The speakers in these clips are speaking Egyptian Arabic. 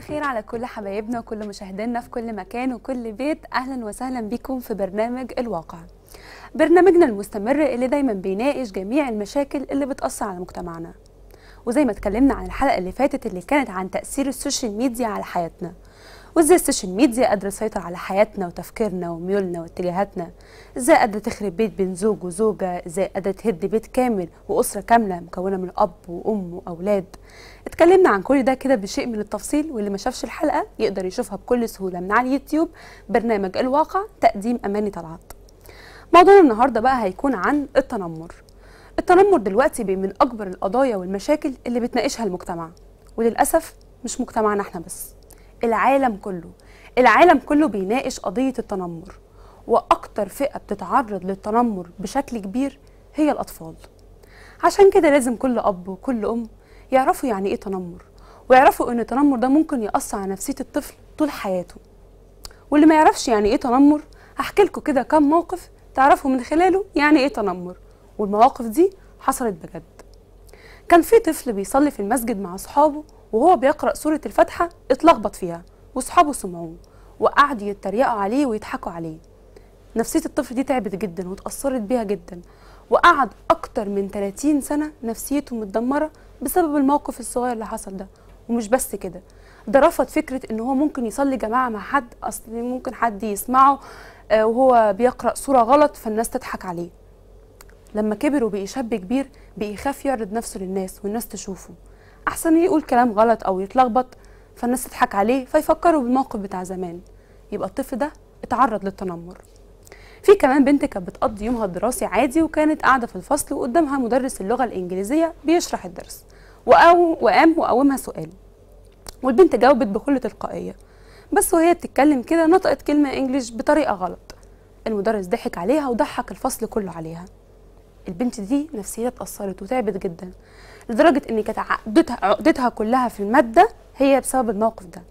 الخير على كل حبايبنا وكل مشاهدينا في كل مكان وكل بيت اهلا وسهلا بكم في برنامج الواقع برنامجنا المستمر اللي دايما بيناقش جميع المشاكل اللي بتأثر على مجتمعنا وزي ما اتكلمنا عن الحلقة اللي فاتت اللي كانت عن تأثير السوشيال ميديا على حياتنا وازاي السوشيال ميديا قادرة تسيطر على حياتنا وتفكيرنا وميولنا واتجاهاتنا ازاي قادرة تخرب بيت بين زوج وزوجة ازاي قادرة تهد بيت كامل وأسرة كاملة مكونة من أب وأم وأولاد اتكلمنا عن كل ده كده بشيء من التفصيل واللي ما شافش الحلقة يقدر يشوفها بكل سهولة من على اليوتيوب برنامج الواقع تقديم أماني طلعت موضوعنا النهارده بقى هيكون عن التنمر التنمر دلوقتي بقى من اكبر القضايا والمشاكل اللي بتناقشها المجتمع وللاسف مش مجتمعنا احنا بس العالم كله العالم كله بيناقش قضيه التنمر واكتر فئه بتتعرض للتنمر بشكل كبير هي الاطفال عشان كده لازم كل اب وكل ام يعرفوا يعني ايه تنمر ويعرفوا ان التنمر ده ممكن ياثر على نفسيه الطفل طول حياته واللي ما يعرفش يعني ايه تنمر هحكي لكم كده كام موقف تعرفوا من خلاله يعني ايه تنمر والمواقف دي حصلت بجد كان في طفل بيصلي في المسجد مع اصحابه وهو بيقرا سوره الفاتحه اتلخبط فيها واصحابه سمعوه وقعدوا يتريقوا عليه ويضحكوا عليه نفسيه الطفل دي تعبت جدا واتاثرت بيها جدا وقعد اكتر من 30 سنه نفسيته متدمره بسبب الموقف الصغير اللي حصل ده ومش بس كده ده رفض فكره ان هو ممكن يصلي جماعه مع حد اصل ممكن حد يسمعه آه، وهو بيقرا سوره غلط فالناس تضحك عليه لما كبر وبقي شاب كبير بقي يخاف يعرض نفسه للناس والناس تشوفه احسن يقول كلام غلط او يتلخبط فالناس تضحك عليه فيفكروا بالموقف بتاع زمان يبقى الطفل ده اتعرض للتنمر في كمان بنت كانت بتقضي يومها الدراسي عادي وكانت قاعده في الفصل وقدامها مدرس اللغه الانجليزيه بيشرح الدرس وقام وقام وقومها سؤال والبنت جاوبت بكل تلقائيه بس وهي بتتكلم كده نطقت كلمه انجليش بطريقه غلط المدرس ضحك عليها وضحك الفصل كله عليها البنت دي نفسيتها اتأثرت وتعبت جدا لدرجة ان كانت عقدتها عقدتها كلها في المادة هي بسبب الموقف ده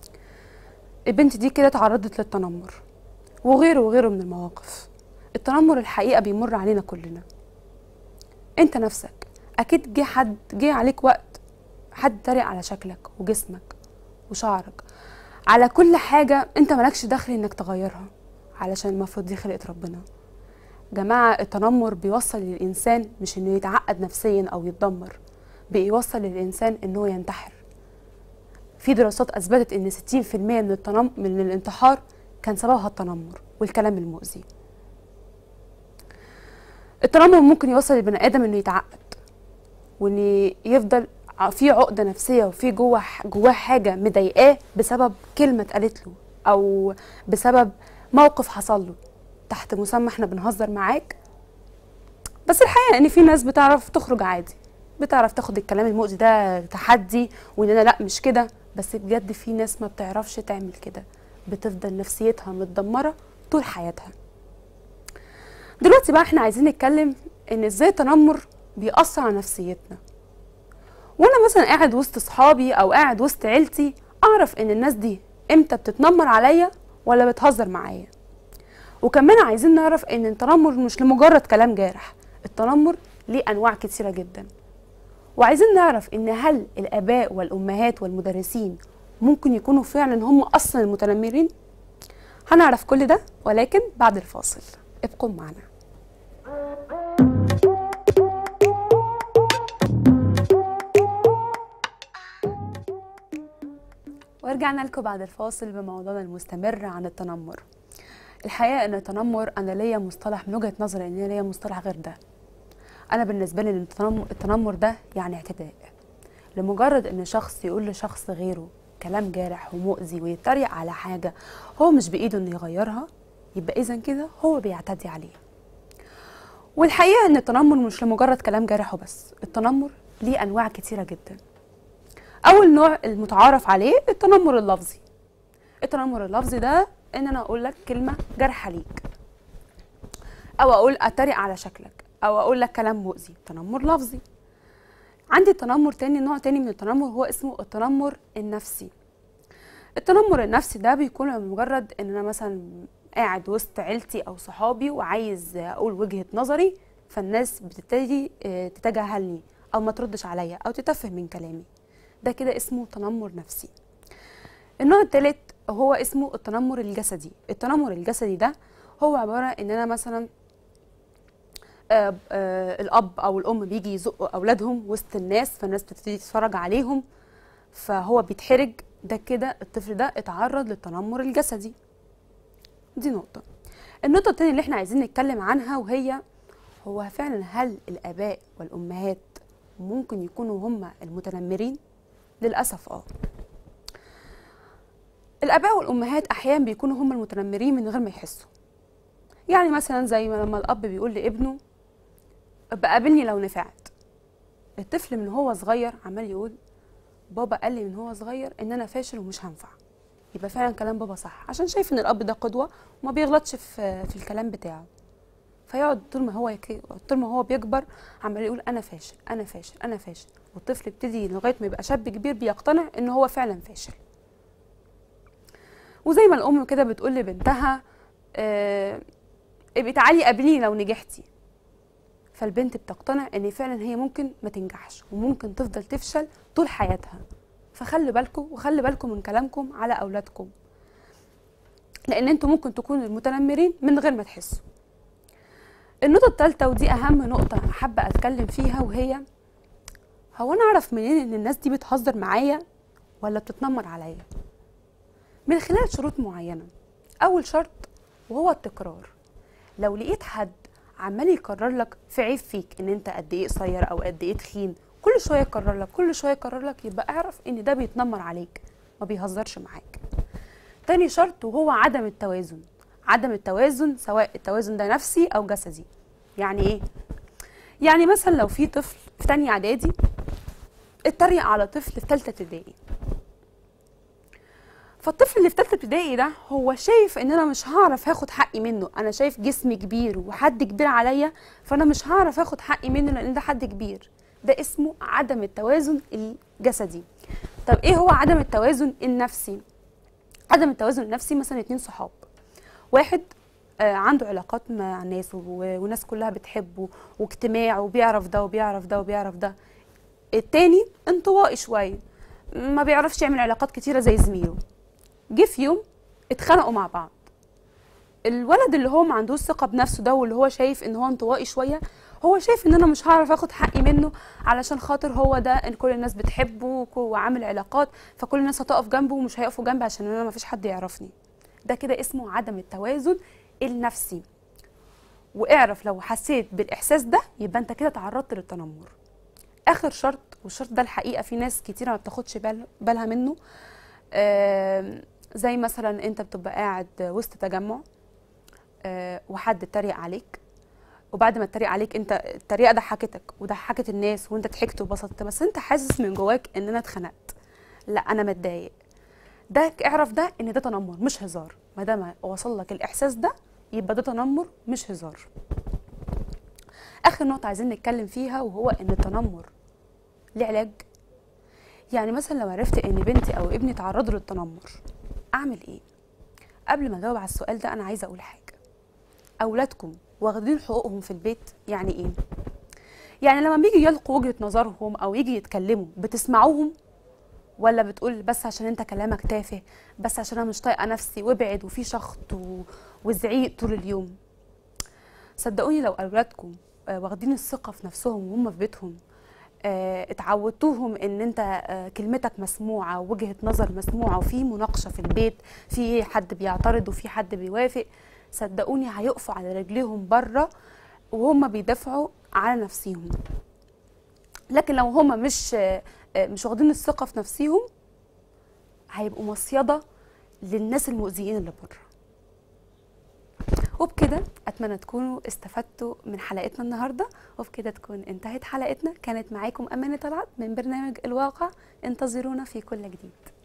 البنت دي كده تعرضت للتنمر وغيره وغيره من المواقف التنمر الحقيقة بيمر علينا كلنا انت نفسك اكيد جه حد جه عليك وقت حد تريق على شكلك وجسمك وشعرك على كل حاجة انت مالكش دخل انك تغيرها علشان المفروض دي خلقة ربنا جماعة التنمر بيوصل للإنسان مش إنه يتعقد نفسيا أو يتدمر بيوصل للإنسان إنه ينتحر في دراسات أثبتت إن 60% من التنم من الانتحار كان سببها التنمر والكلام المؤذي التنمر ممكن يوصل للبني آدم إنه يتعقد وإن يفضل ع- في عقدة نفسية وفي جوه ح- جواه حاجة مضايقاه بسبب كلمة اتقالت له أو بسبب موقف حصل له تحت مسمى احنا بنهزر معاك بس الحقيقه ان في ناس بتعرف تخرج عادي بتعرف تاخد الكلام المؤذي ده تحدي وان انا لا مش كده بس بجد في ناس ما بتعرفش تعمل كده بتفضل نفسيتها متدمره طول حياتها دلوقتي بقى احنا عايزين نتكلم ان ازاي التنمر بيأثر على نفسيتنا وانا مثلا قاعد وسط صحابي او قاعد وسط عيلتي اعرف ان الناس دي امتى بتتنمر عليا ولا بتهزر معايا وكمان عايزين نعرف ان التنمر مش لمجرد كلام جارح التنمر ليه انواع كتيره جدا وعايزين نعرف ان هل الاباء والامهات والمدرسين ممكن يكونوا فعلا هم اصلا المتنمرين هنعرف كل ده ولكن بعد الفاصل ابقوا معنا ورجعنا لكم بعد الفاصل بموضوعنا المستمر عن التنمر الحقيقه ان التنمر انا ليا مصطلح من وجهه نظري ان ليا مصطلح غير ده انا بالنسبه لي إن التنمر, التنمر ده يعني اعتداء لمجرد ان شخص يقول لشخص غيره كلام جارح ومؤذي ويتريق على حاجه هو مش بايده انه يغيرها يبقى اذا كده هو بيعتدي عليه والحقيقه ان التنمر مش لمجرد كلام جارح وبس التنمر ليه انواع كتيره جدا اول نوع المتعارف عليه التنمر اللفظي التنمر اللفظي ده ان انا اقول لك كلمه جارحه ليك او اقول اتريق على شكلك او اقول لك كلام مؤذي تنمر لفظي عندي تنمر تاني نوع تاني من التنمر هو اسمه التنمر النفسي التنمر النفسي ده بيكون مجرد ان انا مثلا قاعد وسط عيلتي او صحابي وعايز اقول وجهة نظري فالناس بتبتدي آه، تتجاهلني او ما تردش عليا او تتفه من كلامي ده كده اسمه تنمر نفسي النوع الثالث هو اسمه التنمر الجسدي التنمر الجسدي ده هو عباره ان انا مثلا آه آه الاب او الام بيجي يزقوا اولادهم وسط الناس فالناس بتبتدي تتفرج عليهم فهو بيتحرج ده كده الطفل ده اتعرض للتنمر الجسدي دي نقطة النقطة التانية اللي احنا عايزين نتكلم عنها وهي هو فعلا هل الآباء والأمهات ممكن يكونوا هم المتنمرين؟ للأسف اه الآباء والأمهات أحيانا بيكونوا هم المتنمرين من غير ما يحسوا يعني مثلا زي ما لما الأب بيقول لابنه بقابلني لو نفعت الطفل من هو صغير عمال يقول بابا قال لي من هو صغير ان انا فاشل ومش هنفع يبقى فعلا كلام بابا صح عشان شايف ان الاب ده قدوه وما بيغلطش في في الكلام بتاعه فيقعد طول ما هو يك... طول ما هو بيكبر عمال يقول انا فاشل انا فاشل انا فاشل والطفل يبتدي لغايه ما يبقى شاب كبير بيقتنع ان هو فعلا فاشل وزي ما الام كده بتقول لبنتها آه ابقي تعالي قابليني لو نجحتي فالبنت بتقتنع ان فعلا هي ممكن ما تنجحش وممكن تفضل تفشل طول حياتها فخلي بالكم وخلي بالكم من كلامكم على اولادكم لان انتوا ممكن تكونوا المتنمرين من غير ما تحسوا النقطة الثالثة ودي أهم نقطة حابة أتكلم فيها وهي هو أنا أعرف منين إن الناس دي بتهزر معايا ولا بتتنمر عليا؟ من خلال شروط معينة أول شرط وهو التكرار لو لقيت حد عمال يكرر لك في عيب فيك ان انت قد ايه قصير او قد ايه تخين كل شويه يكرر لك كل شويه يكرر لك يبقى اعرف ان ده بيتنمر عليك ما بيهزرش معاك تاني شرط وهو عدم التوازن عدم التوازن سواء التوازن ده نفسي او جسدي يعني ايه يعني مثلا لو في طفل في تانية اعدادي اتريق على طفل في تالتة ابتدائي فالطفل اللي في تالتة ابتدائي ده هو شايف ان انا مش هعرف هاخد حقي منه انا شايف جسمي كبير وحد كبير عليا فانا مش هعرف اخد حقي منه لان ده حد كبير ده اسمه عدم التوازن الجسدي طب ايه هو عدم التوازن النفسي عدم التوازن النفسي مثلا اتنين صحاب واحد آه عنده علاقات مع ناس وناس كلها بتحبه واجتماع وبيعرف ده وبيعرف ده وبيعرف ده التاني انطوائي شويه ما بيعرفش يعمل علاقات كتيره زي زميله جه في يوم اتخانقوا مع بعض الولد اللي هو ما عندوش ثقه بنفسه ده واللي هو شايف ان هو انطوائي شويه هو شايف ان انا مش هعرف اخد حقي منه علشان خاطر هو ده ان كل الناس بتحبه وعامل علاقات فكل الناس هتقف جنبه ومش هيقفوا جنبي عشان انا ما فيش حد يعرفني ده كده اسمه عدم التوازن النفسي واعرف لو حسيت بالاحساس ده يبقى انت كده تعرضت للتنمر اخر شرط والشرط ده الحقيقه في ناس كتيره ما بتاخدش بال بالها منه آه زي مثلا انت بتبقى قاعد وسط تجمع آه وحد اتريق عليك وبعد ما اتريق عليك انت التريقه ضحكتك وضحكت الناس وانت ضحكت وبسطت بس انت حاسس من جواك ان انا اتخنقت لا انا متضايق ده اعرف ده ان ده تنمر مش هزار ما دام وصل لك الاحساس ده يبقى ده تنمر مش هزار اخر نقطه عايزين نتكلم فيها وهو ان التنمر ليه علاج يعني مثلا لو عرفت ان بنتي او ابني تعرضوا للتنمر اعمل ايه قبل ما اجاوب على السؤال ده انا عايزه اقول حاجه اولادكم واخدين حقوقهم في البيت يعني ايه يعني لما بيجي يلقوا وجهه نظرهم او يجي يتكلموا بتسمعوهم ولا بتقول بس عشان انت كلامك تافه بس عشان انا مش طايقه نفسي وابعد وفي شخط و... وزعيق طول اليوم صدقوني لو اولادكم واخدين الثقه في نفسهم وهم في بيتهم اه اتعودتوهم ان انت اه كلمتك مسموعه ووجهه نظر مسموعه وفي مناقشه في البيت في حد بيعترض وفي حد بيوافق صدقوني هيقفوا على رجليهم بره وهم بيدافعوا على نفسيهم لكن لو هم مش اه مش واخدين الثقه في نفسيهم هيبقوا مصيده للناس المؤذيين اللي بره وبكده اتمنى تكونوا استفدتوا من حلقتنا النهارده وبكده تكون انتهت حلقتنا كانت معاكم امانه طلعت من برنامج الواقع انتظرونا في كل جديد